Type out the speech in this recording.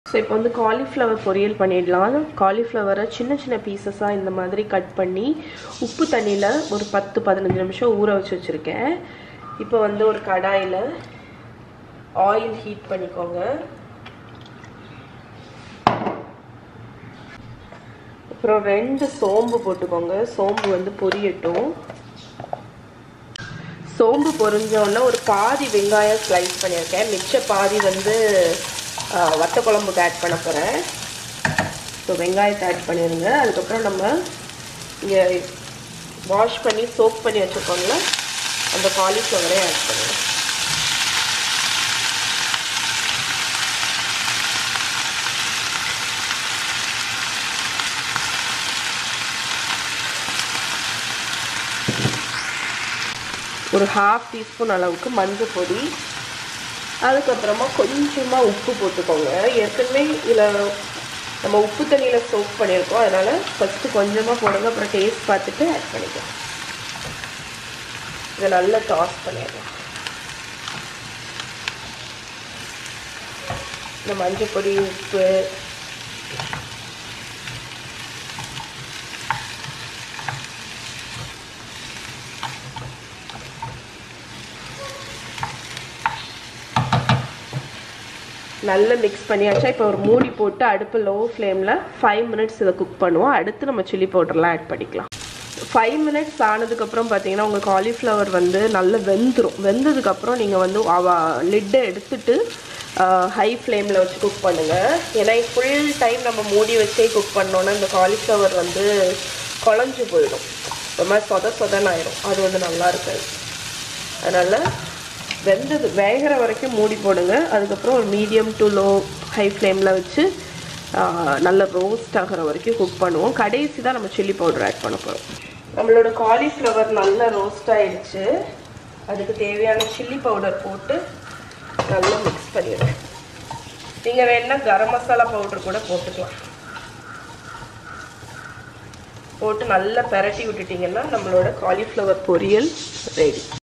so இப்போ வந்து cauliflower பொரியல் பண்ணிடலாம் காலிஃப்ளவரை சின்ன சின்ன பீசஸாக இந்த மாதிரி கட் பண்ணி உப்பு தண்ணியில் ஒரு பத்து பதினஞ்சு நிமிஷம் ஊற வச்சு வச்சுருக்கேன் இப்போ வந்து ஒரு கடாயில் ஆயில் ஹீட் பண்ணிக்கோங்க அப்புறம் ரெண்டு சோம்பு போட்டுக்கோங்க சோம்பு வந்து பொரியட்டும் சோம்பு பொரிஞ்சோடனே ஒரு பாதி வெங்காயம் ஸ்லைஸ் பண்ணியிருக்கேன் மிச்ச பாதி வந்து வத்த குழம்புக்கு ஆட் பண்ண போகிறேன் ஸோ வெங்காயத்தை ஆட் பண்ணிடுங்க அதுக்கப்புறம் நம்ம இங்கே வாஷ் பண்ணி சோப் பண்ணி வச்சுருக்கோங்கள அந்த காலிஃப்ளவரே ஆட் பண்ணுவோம் ஒரு ஹாஃப் டீஸ்பூன் அளவுக்கு மஞ்சள் பொடி அதுக்கப்புறமா கொஞ்சமாக உப்பு போட்டுக்கோங்க ஏற்கனவே இதில் நம்ம உப்பு தண்ணியில் சோப் பண்ணியிருக்கோம் அதனால் ஃபஸ்ட்டு கொஞ்சமாக போடுங்க அப்புறம் டேஸ்ட் பார்த்துட்டு ஆட் பண்ணிக்கலாம் இதை நல்லா டாஸ் பண்ணிடலாம் இந்த மஞ்சள் பொடி உப்பு நல்லா மிக்ஸ் பண்ணியாச்சா இப்போ ஒரு மூடி போட்டு அடுப்பு லோ ஃப்ளேமில் ஃபைவ் மினிட்ஸ் இதை குக் பண்ணுவோம் அடுத்து நம்ம சில்லி பவுடர்லாம் ஆட் பண்ணிக்கலாம் ஃபைவ் மினிட்ஸ் ஆனதுக்கப்புறம் பார்த்தீங்கன்னா உங்கள் காலிஃப்ளவர் வந்து நல்லா வெந்துடும் வெந்ததுக்கப்புறம் நீங்கள் வந்து லிட்டை எடுத்துட்டு ஹை ஃப்ளேமில் வச்சு குக் பண்ணுங்கள் ஏன்னா ஃபுல் டைம் நம்ம மூடி வச்சே குக் பண்ணோன்னா இந்த காலிஃப்ளவர் வந்து குழஞ்சி போயிடும் ஒரு மாதிரி சொத சொதன்னு ஆயிரும் அது வந்து நல்லா இருக்காது அதனால் வெந்தது வேகிற வரைக்கும் மூடி போடுங்க அதுக்கப்புறம் ஒரு மீடியம் டு லோ ஹை ஃப்ளேமில் வச்சு நல்ல ரோஸ்ட் ஆகிற வரைக்கும் குக் பண்ணுவோம் கடைசி தான் நம்ம சில்லி பவுடர் ஆட் பண்ண போகிறோம் நம்மளோட காலிஃப்ளவர் நல்லா ரோஸ்ட் ஆயிடுச்சு அதுக்கு தேவையான சில்லி பவுடர் போட்டு நல்லா மிக்ஸ் பண்ணிடுங்க நீங்கள் வேணா கரம் மசாலா பவுடர் கூட போட்டுக்கலாம் போட்டு நல்லா பெரட்டி விட்டுட்டிங்கன்னா நம்மளோட காலிஃப்ளவர் பொரியல் ரெடி